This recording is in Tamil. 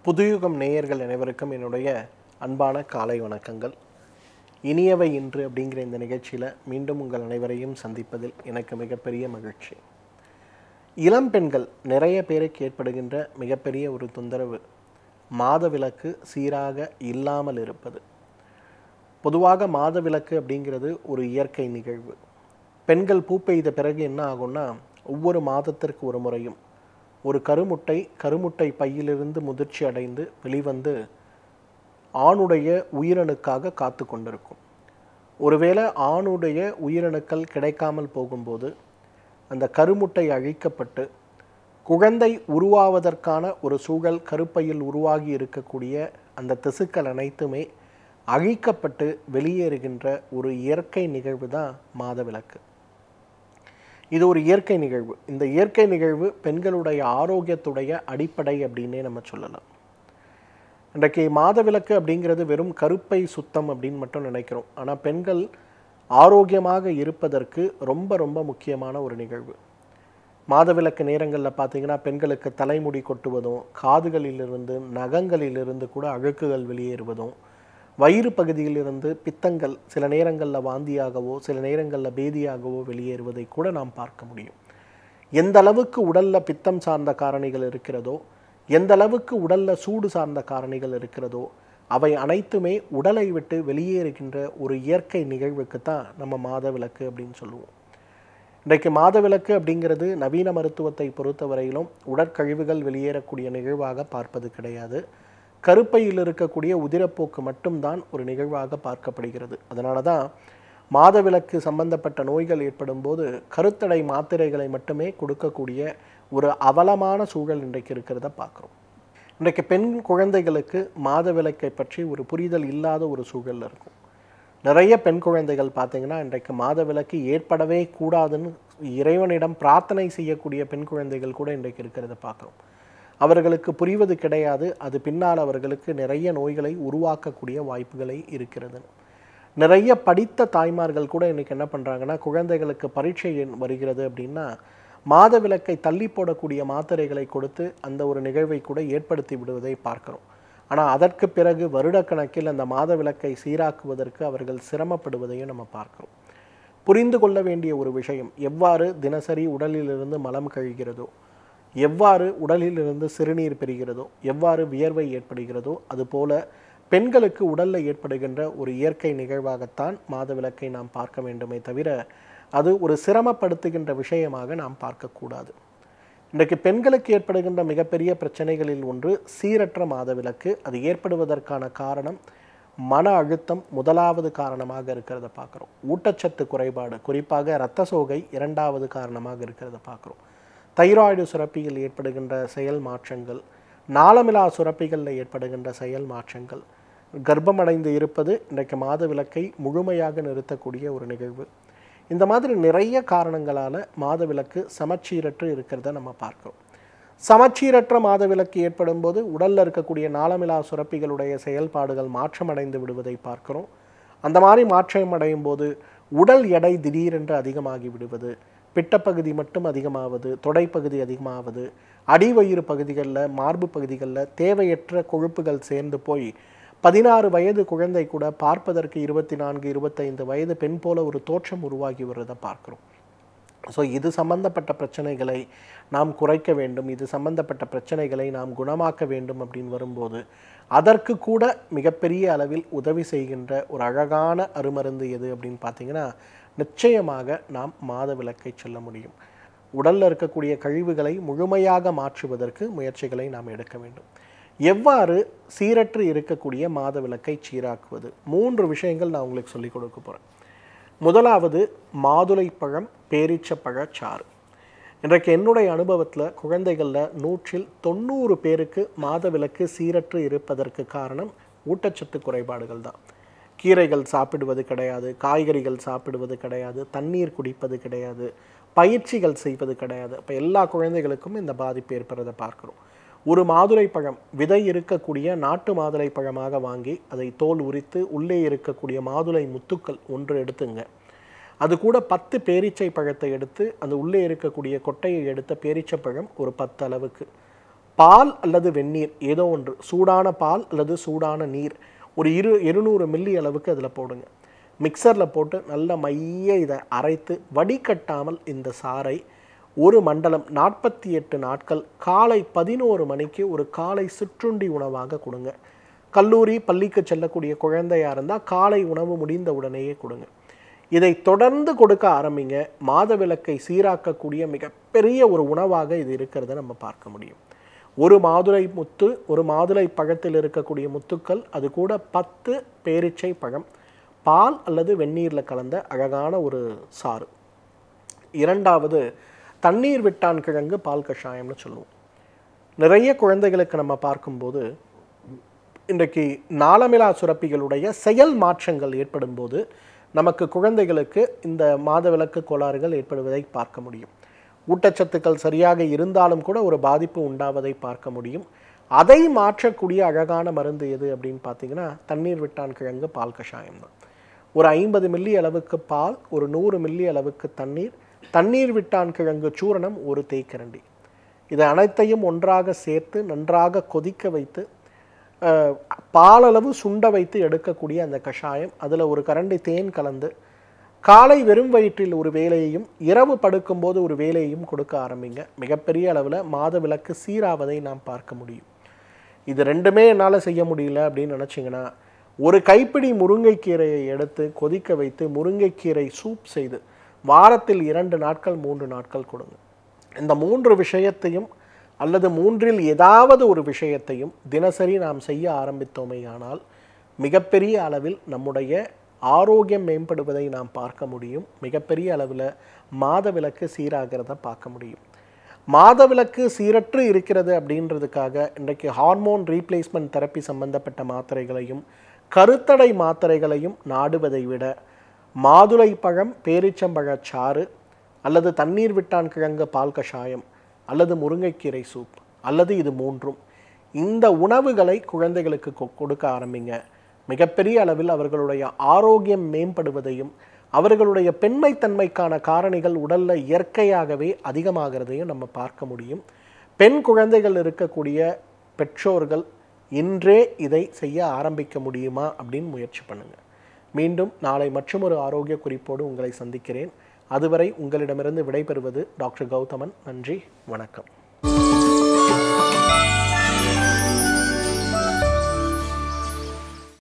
புதுயுகம் நேயர்கள் அனைவருக்கும் என்னுடைய அன்பான காலை வணக்கங்கள் இனியவை இன்று அப்படிங்கிற இந்த நிகழ்ச்சியில் மீண்டும் உங்கள் அனைவரையும் சந்திப்பதில் எனக்கு மிகப்பெரிய மகிழ்ச்சி இளம் பெண்கள் நிறைய பேருக்கு ஏற்படுகின்ற மிகப்பெரிய ஒரு தொந்தரவு மாதவிலக்கு சீராக இல்லாமல் இருப்பது பொதுவாக மாதவிலக்கு அப்படிங்கிறது ஒரு இயற்கை நிகழ்வு பெண்கள் பூ பெய்த பிறகு என்ன ஆகும்னா ஒவ்வொரு மாதத்திற்கு ஒரு முறையும் ஒரு கருமுட்டை கருமுட்டை பையிலிருந்து முதிர்ச்சி அடைந்து வெளிவந்து ஆணுடைய உயிரணுக்காக காத்து கொண்டிருக்கும் ஒருவேளை ஆணுடைய உயிரணுக்கள் கிடைக்காமல் போகும்போது அந்த கருமுட்டை அழிக்கப்பட்டு குழந்தை உருவாவதற்கான ஒரு சூழல் கருப்பையில் உருவாகி இருக்கக்கூடிய அந்த திசுக்கள் அனைத்துமே அழிக்கப்பட்டு வெளியேறுகின்ற ஒரு இயற்கை நிகழ்வு தான் மாதவிலக்கு இது ஒரு இயற்கை நிகழ்வு இந்த இயற்கை நிகழ்வு பெண்களுடைய ஆரோக்கியத்துடைய அடிப்படை அப்படின்னே நம்ம சொல்லலாம் இன்றைக்கு மாதவிலக்கு அப்படிங்கிறது வெறும் கருப்பை சுத்தம் அப்படின்னு மட்டும் நினைக்கிறோம் ஆனால் பெண்கள் ஆரோக்கியமாக இருப்பதற்கு ரொம்ப ரொம்ப முக்கியமான ஒரு நிகழ்வு மாதவிலக்கு நேரங்களில் பார்த்தீங்கன்னா பெண்களுக்கு தலைமுடி கொட்டுவதும் காதுகளிலிருந்து நகங்களிலிருந்து கூட அழுக்குகள் வெளியேறுவதும் வயிறு பகுதியிலிருந்து பித்தங்கள் சில நேரங்களில் வாந்தியாகவோ சில நேரங்களில் பேதியாகவோ வெளியேறுவதை கூட நாம் பார்க்க முடியும் எந்த அளவுக்கு உடலில் பித்தம் சார்ந்த காரணிகள் இருக்கிறதோ எந்த அளவுக்கு உடலில் சூடு சார்ந்த காரணிகள் இருக்கிறதோ அவை அனைத்துமே உடலை விட்டு வெளியேறுகின்ற ஒரு இயற்கை நிகழ்வுக்கு தான் நம்ம மாதவிலக்கு அப்படின்னு சொல்லுவோம் இன்றைக்கு மாதவிலக்கு அப்படிங்கிறது நவீன மருத்துவத்தை பொறுத்தவரையிலும் உடற்கழிவுகள் வெளியேறக்கூடிய நிகழ்வாக பார்ப்பது கிடையாது கருப்பையில் இருக்கக்கூடிய உதிரப்போக்கு மட்டும்தான் ஒரு நிகழ்வாக பார்க்கப்படுகிறது அதனால தான் மாதவிலக்கு சம்பந்தப்பட்ட நோய்கள் ஏற்படும் போது கருத்தடை மாத்திரைகளை மட்டுமே கொடுக்கக்கூடிய ஒரு அவலமான சூழல் இன்றைக்கு இருக்கிறத பார்க்குறோம் இன்றைக்கு பெண் குழந்தைகளுக்கு மாதவிலக்கை பற்றி ஒரு புரிதல் இல்லாத ஒரு சூழல் இருக்கும் நிறைய பெண் குழந்தைகள் பார்த்தீங்கன்னா இன்றைக்கு மாதவிலக்கு ஏற்படவே கூடாதுன்னு இறைவனிடம் பிரார்த்தனை செய்யக்கூடிய பெண் குழந்தைகள் கூட இன்றைக்கு இருக்கிறத பார்க்குறோம் அவர்களுக்கு புரிவது கிடையாது அது பின்னால் அவர்களுக்கு நிறைய நோய்களை உருவாக்கக்கூடிய வாய்ப்புகளை இருக்கிறது நிறைய படித்த தாய்மார்கள் கூட இன்றைக்கி என்ன பண்ணுறாங்கன்னா குழந்தைகளுக்கு பரீட்சை எண் வருகிறது அப்படின்னா மாதவிலக்கை தள்ளி போடக்கூடிய மாத்திரைகளை கொடுத்து அந்த ஒரு நிகழ்வை கூட ஏற்படுத்தி விடுவதை பார்க்கிறோம் ஆனால் அதற்கு பிறகு வருடக்கணக்கில் அந்த மாதவிலக்கை சீராக்குவதற்கு அவர்கள் சிரமப்படுவதையும் நம்ம பார்க்கிறோம் புரிந்து கொள்ள வேண்டிய ஒரு விஷயம் எவ்வாறு தினசரி உடலிலிருந்து மலம் கழிகிறதோ எவ்வாறு உடலிலிருந்து சிறுநீர் பெறுகிறதோ எவ்வாறு வியர்வை ஏற்படுகிறதோ அதுபோல பெண்களுக்கு உடலில் ஏற்படுகின்ற ஒரு இயற்கை நிகழ்வாகத்தான் மாதவிலக்கை நாம் பார்க்க வேண்டுமே தவிர அது ஒரு சிரமப்படுத்துகின்ற விஷயமாக நாம் பார்க்கக்கூடாது இன்றைக்கு பெண்களுக்கு ஏற்படுகின்ற மிகப்பெரிய பிரச்சனைகளில் ஒன்று சீரற்ற மாதவிலக்கு அது ஏற்படுவதற்கான காரணம் மன அழுத்தம் முதலாவது காரணமாக இருக்கிறத பார்க்குறோம் ஊட்டச்சத்து குறைபாடு குறிப்பாக இரத்த சோகை இரண்டாவது காரணமாக இருக்கிறத பார்க்குறோம் தைராய்டு சுரப்பியில் ஏற்படுகின்ற செயல் மாற்றங்கள் நாளமிலா சுரப்பிகளில் ஏற்படுகின்ற செயல் மாற்றங்கள் கர்ப்பமடைந்து இருப்பது இன்றைக்கு மாதவிலக்கை முழுமையாக நிறுத்தக்கூடிய ஒரு நிகழ்வு இந்த மாதிரி நிறைய காரணங்களால் மாதவிலக்கு சமச்சீரற்று இருக்கிறத நம்ம பார்க்கிறோம் சமச்சீரற்ற மாதவிலக்கு ஏற்படும் போது உடலில் இருக்கக்கூடிய நாளமிலா சுரப்பிகளுடைய செயல்பாடுகள் மாற்றமடைந்து விடுவதை பார்க்கிறோம் அந்த மாதிரி மாற்றம் அடையும் போது உடல் எடை திடீரென்று அதிகமாகி விடுவது பிட்டப்பகுதி மட்டும் அதிகமாவது தொடைப்பகுதி அதிகமாவது அடிவயிறு பகுதிகளில் மார்பு பகுதிகளில் தேவையற்ற கொழுப்புகள் சேர்ந்து போய் பதினாறு வயது குழந்தை கூட பார்ப்பதற்கு இருபத்தி நான்கு இருபத்தைந்து வயது பெண் போல ஒரு தோற்றம் உருவாகி வர்றதை பார்க்குறோம் ஸோ இது சம்பந்தப்பட்ட பிரச்சனைகளை நாம் குறைக்க வேண்டும் இது சம்பந்தப்பட்ட பிரச்சனைகளை நாம் குணமாக்க வேண்டும் அப்படின்னு வரும்போது அதற்கு கூட மிகப்பெரிய அளவில் உதவி செய்கின்ற ஒரு அழகான அருமருந்து எது அப்படின்னு பார்த்தீங்கன்னா நிச்சயமாக நாம் மாதவிலக்கை சொல்ல முடியும் உடலில் இருக்கக்கூடிய கழிவுகளை முழுமையாக மாற்றுவதற்கு முயற்சிகளை நாம் எடுக்க வேண்டும் எவ்வாறு சீரற்று இருக்கக்கூடிய மாதவிலக்கை சீராக்குவது மூன்று விஷயங்கள் நான் உங்களுக்கு சொல்லிக் கொடுக்க போகிறேன் முதலாவது மாதுளைப்பழம் பேரீச்சப்பழ சாறு இன்றைக்கு என்னுடைய அனுபவத்தில் குழந்தைகளில் நூற்றில் தொண்ணூறு பேருக்கு மாதவிலக்கு சீரற்று இருப்பதற்கு காரணம் ஊட்டச்சத்து குறைபாடுகள் தான் கீரைகள் சாப்பிடுவது கிடையாது காய்கறிகள் சாப்பிடுவது கிடையாது தண்ணீர் குடிப்பது கிடையாது பயிற்சிகள் செய்வது கிடையாது அப்போ எல்லா குழந்தைகளுக்கும் இந்த பாதிப்பு ஏற்படுறதை பார்க்குறோம் ஒரு மாதுளை பழம் விதை இருக்கக்கூடிய நாட்டு மாதுளை பழமாக வாங்கி அதை தோல் உரித்து உள்ளே இருக்கக்கூடிய மாதுளை முத்துக்கள் ஒன்று எடுத்துங்க அது கூட பத்து பேரீச்சை பழத்தை எடுத்து அந்த உள்ளே இருக்கக்கூடிய கொட்டையை எடுத்த பேரீச்சை பழம் ஒரு பத்து அளவுக்கு பால் அல்லது வெந்நீர் ஏதோ ஒன்று சூடான பால் அல்லது சூடான நீர் ஒரு இரு இருநூறு மில்லி அளவுக்கு அதில் போடுங்க மிக்சரில் போட்டு நல்ல மைய இதை அரைத்து வடிகட்டாமல் இந்த சாறை ஒரு மண்டலம் நாற்பத்தி எட்டு நாட்கள் காலை பதினோரு மணிக்கு ஒரு காலை சிற்றுண்டி உணவாக கொடுங்க கல்லூரி பள்ளிக்கு செல்லக்கூடிய குழந்தையா இருந்தால் காலை உணவு முடிந்த உடனேயே கொடுங்க இதை தொடர்ந்து கொடுக்க ஆரம்பிங்க மாதவிலக்கை சீராக்கக்கூடிய மிகப்பெரிய ஒரு உணவாக இது இருக்கிறத நம்ம பார்க்க முடியும் ஒரு மாதுளை முத்து ஒரு மாதுளை பழத்தில் இருக்கக்கூடிய முத்துக்கள் அது கூட பத்து பேரிச்சை பழம் பால் அல்லது வெந்நீரில் கலந்த அழகான ஒரு சாறு இரண்டாவது தண்ணீர் விட்டான் கிழங்கு பால் கஷாயம்னு சொல்லுவோம் நிறைய குழந்தைகளுக்கு நம்ம பார்க்கும்போது இன்றைக்கு நாளமிலா சுரப்பிகளுடைய செயல் மாற்றங்கள் ஏற்படும் போது நமக்கு குழந்தைகளுக்கு இந்த மாதவிலக்கு கோளாறுகள் ஏற்படுவதை பார்க்க முடியும் ஊட்டச்சத்துக்கள் சரியாக இருந்தாலும் கூட ஒரு பாதிப்பு உண்டாவதை பார்க்க முடியும் அதை மாற்றக்கூடிய அழகான மருந்து எது அப்படின்னு பார்த்தீங்கன்னா தண்ணீர் விட்டான் கிழங்கு பால் கஷாயம் தான் ஒரு ஐம்பது மில்லி அளவுக்கு பால் ஒரு நூறு மில்லி அளவுக்கு தண்ணீர் தண்ணீர் விட்டான் கிழங்கு சூரணம் ஒரு தேய்க்கரண்டி இது அனைத்தையும் ஒன்றாக சேர்த்து நன்றாக கொதிக்க வைத்து அஹ், பாலளவு சுண்ட வைத்து எடுக்கக்கூடிய அந்த கஷாயம் அதில் ஒரு கரண்டி தேன் கலந்து காலை வெறும் வயிற்றில் ஒரு வேலையையும் இரவு படுக்கும்போது ஒரு வேலையையும் கொடுக்க ஆரம்பிங்க மிகப்பெரிய அளவில் மாதவிலக்கு சீராவதை நாம் பார்க்க முடியும் இது ரெண்டுமே என்னால் செய்ய முடியல அப்படின்னு நினச்சிங்கன்னா ஒரு கைப்பிடி முருங்கைக்கீரையை எடுத்து கொதிக்க வைத்து முருங்கைக்கீரை சூப் செய்து வாரத்தில் இரண்டு நாட்கள் மூன்று நாட்கள் கொடுங்க இந்த மூன்று விஷயத்தையும் அல்லது மூன்றில் ஏதாவது ஒரு விஷயத்தையும் தினசரி நாம் செய்ய ஆரம்பித்தோமேயானால் மிகப்பெரிய அளவில் நம்முடைய ஆரோக்கியம் மேம்படுவதை நாம் பார்க்க முடியும் மிகப்பெரிய அளவில் மாதவிலக்கு சீராகிறத பார்க்க முடியும் மாதவிலக்கு சீரற்று இருக்கிறது அப்படின்றதுக்காக இன்றைக்கு ஹார்மோன் ரீப்ளேஸ்மெண்ட் தெரப்பி சம்பந்தப்பட்ட மாத்திரைகளையும் கருத்தடை மாத்திரைகளையும் நாடுவதை விட மாதுளை பழம் பேரிச்சம்பழச் சாறு அல்லது தண்ணீர் விட்டான் கிழங்கு பால் கஷாயம் அல்லது முருங்கைக்கீரை சூப் அல்லது இது மூன்றும் இந்த உணவுகளை குழந்தைகளுக்கு கொ- கொடுக்க ஆரம்பிங்க மிகப்பெரிய அளவில் அவர்களுடைய ஆரோக்கியம் மேம்படுவதையும் அவர்களுடைய பெண்மைத்தன்மைக்கான காரணிகள் உடல்ல இயற்கையாகவே அதிகமாகிறதையும் நம்ம பார்க்க முடியும் பெண் குழந்தைகள் இருக்கக்கூடிய பெற்றோர்கள் இன்றே இதை செய்ய ஆரம்பிக்க முடியுமா அப்படின்னு முயற்சி பண்ணுங்க மீண்டும் நாளை மற்றொரு ஆரோக்கிய குறிப்போடு உங்களை சந்திக்கிறேன் அதுவரை உங்களிடமிருந்து விடைபெறுவது டாக்டர் கௌதமன் நன்றி வணக்கம்